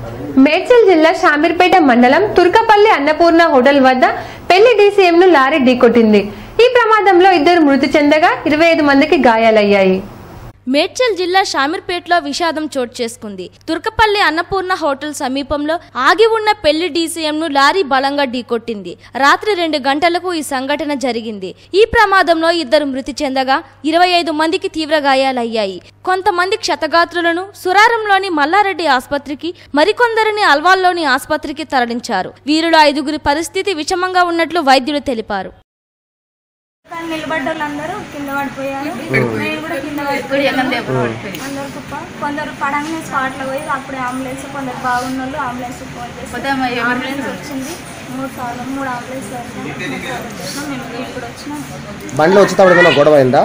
మేడ్చల్ జిల్లా షామీర్పేట మండలం తుర్కపల్లి అన్నపూర్ణ హోటల్ వద్ద పెళ్లి డీసీఎం ను లారీ ఢీకొట్టింది ఈ ప్రమాదంలో ఇద్దరు మృతి చెందగా ఇరవై ఐదు మందికి గాయాలయ్యాయి మేడ్చల్ జిల్లా షామీర్పేటలో విషాదం చోటు చేసుకుంది తుర్కపల్లి అన్నపూర్ణ హోటల్ సమీపంలో ఆగి ఉన్న పెళ్లి డీసీఎంను లారీ బలంగా ఢీకొట్టింది రాత్రి రెండు గంటలకు ఈ సంఘటన జరిగింది ఈ ప్రమాదంలో ఇద్దరు మృతి చెందగా ఇరవై ఐదు మందికి తీవ్ర గాయాలయ్యాయి కొంతమంది క్షతగాత్రులను సురారంలోని మల్లారెడ్డి ఆసుపత్రికి మరికొందరిని అల్వాల్లోని ఆసుపత్రికి తరలించారు వీరిలో ఐదుగురి పరిస్థితి విషమంగా ఉన్నట్లు వైద్యులు తెలిపారు కానీ నిలబడ్డ వాళ్ళందరూ కింద పడిపోయారు నేను కూడా కింద పడిపోయాను అందరు కుప్ప కొందరు పడంగానే స్పాట్లో పోయి అప్పుడే అంబులెన్స్ కొందరు బాగున్న వాళ్ళు అంబులెన్స్ ఫోన్ చేసి అంబులెన్స్ వచ్చింది మూడు సార్లు మూడు అంబులెన్స్ వచ్చినాం మేము ఇప్పుడు వచ్చినాం బండిలో వచ్చేటప్పుడు ఏమైనా గొడవ అయిందా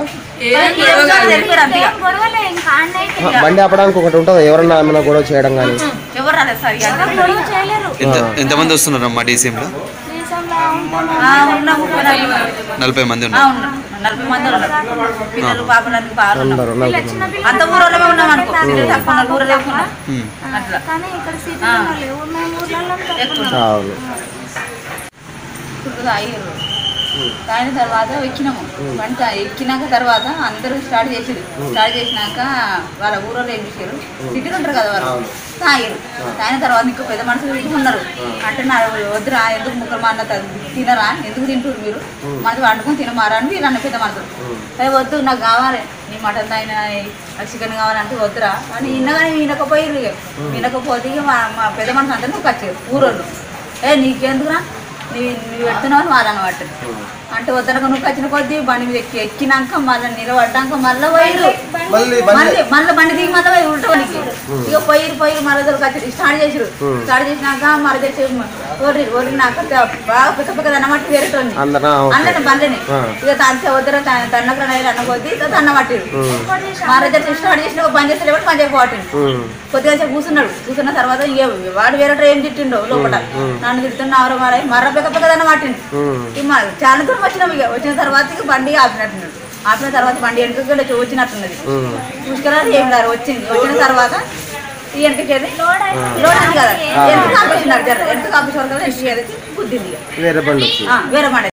ఏం గొడవలే ఇంకా ఆడనే బండి ఆపడానికి ఒకటి ఉంటుంది ఎవరన్నా ఏమైనా గొడవ చేయడం కానీ ఎవరు రాలేదు సార్ ఇక. గొడవ చేయలేరు ఎంత ఎంతమంది వస్తున్నారమ్మా డీసీఎంలో దేశంలో ఉంటాము ఆ, ఉన్నాం ముప్పై నలభై నలభై మంది ఆ, ఉన్నారు ఉన్నాం నలభై మంది ఉన్నారు పిల్లలు పాపలన్నీ బాగా ఉన్నాం అందరు ఉన్నారు. అంత ఊరోళ్ళమే ఉన్నాం అనుకో సిటీ తక్కువ ఉన్నారు, ఊరు లేకుండా ఉమ్. అట్లా కానీ ఇక్కడ సిటీలో లేవు మేము ఊర్లలో తక్కువ అవును ఇప్పుడు అయ్యారు తాగిన తర్వాత ఎక్కినాము వంట ఎక్కినాక తర్వాత అందరూ స్టార్ట్ చేసారు స్టార్ట్ చేసినాక వాళ్ళ ఊళ్ళో ఏం చేశారు సిటీలో ఉంటారు కదా వాళ్ళు తాగారు తాగిన తర్వాత ఇంకా పెద్ద మనుషులు ఇంటికి ఉన్నారు అంటే నా వద్దురా ఎందుకు ముక్కలు మా అన్న తినరా ఎందుకు తింటారు మీరు మనది వండుకొని తినమారా అని వీళ్ళు అన్న పెద్ద మనుషులు అదే వద్దు నాకు కావాలి నీ మటన్ తాగిన నాకు చికెన్ కావాలంటే వద్దురా అని వినగానే వినకపోయారు ఇక వినకపోతే ఇక మా మా పెద్ద మనుషులు అందరూ నువ్వు వచ్చారు ఊరోళ్ళు ఏ నీకెందుకురా నీ నువ్వు పెడుతున్నావు అని వాళ్ళని పట్టింది అంటే వద్దనక నువ్వు వచ్చిన కొద్దీ బండి మీద ఎక్కి ఎక్కినాక మళ్ళీ నిలబడ్డాక మళ్ళీ పోయిరు మళ్ళీ మళ్ళీ మళ్ళీ బండి దిగి మళ్ళీ పోయి ఉల్టోనికి ఇక పోయిరు పోయిరు మళ్ళీ దొరికి స్టార్ట్ చేసిరు స్టార్ట్ చేసినాక మళ్ళీ తెచ్చి ఓరి ఓరి నాకు బాగా పెద్ద పెద్ద అన్నమాట వేరేటోని అందరూ అన్నని బండిని ఇక తంతే వద్దర తన్నకు అన్న కొద్దీ ఇక తన్న పట్టిరు మహారాజా స్టార్ట్ చేసిన ఒక పని చేస్తే పని చేయకపోవట్టింది కొద్దిగా సేపు కూర్చున్నాడు కూర్చున్న తర్వాత ఇక వాడు వేరే ఏం తిట్టిండు లోపల నన్ను తిడుతున్నావు మరి మర్ర పెక్క పెక్కదన్న పట్టిండు ఇక మా చాలా దూరం వచ్చినాం ఇక వచ్చిన తర్వాత ఇక బండి ఆపినట్టున్నాడు ఆపిన తర్వాత బండి వెనక వచ్చినట్టున్నది చూసుకున్నారు ఏం లేరు వచ్చింది వచ్చిన తర్వాత ఈ వెనకకి లోడ్ అయింది కదా వెనక కాపేసినాడు జర వెనక కాపేసిన కదా ఇంటికి గుద్దింది ఇక. వేరే బండి వచ్చి ఆ, వేరే మాట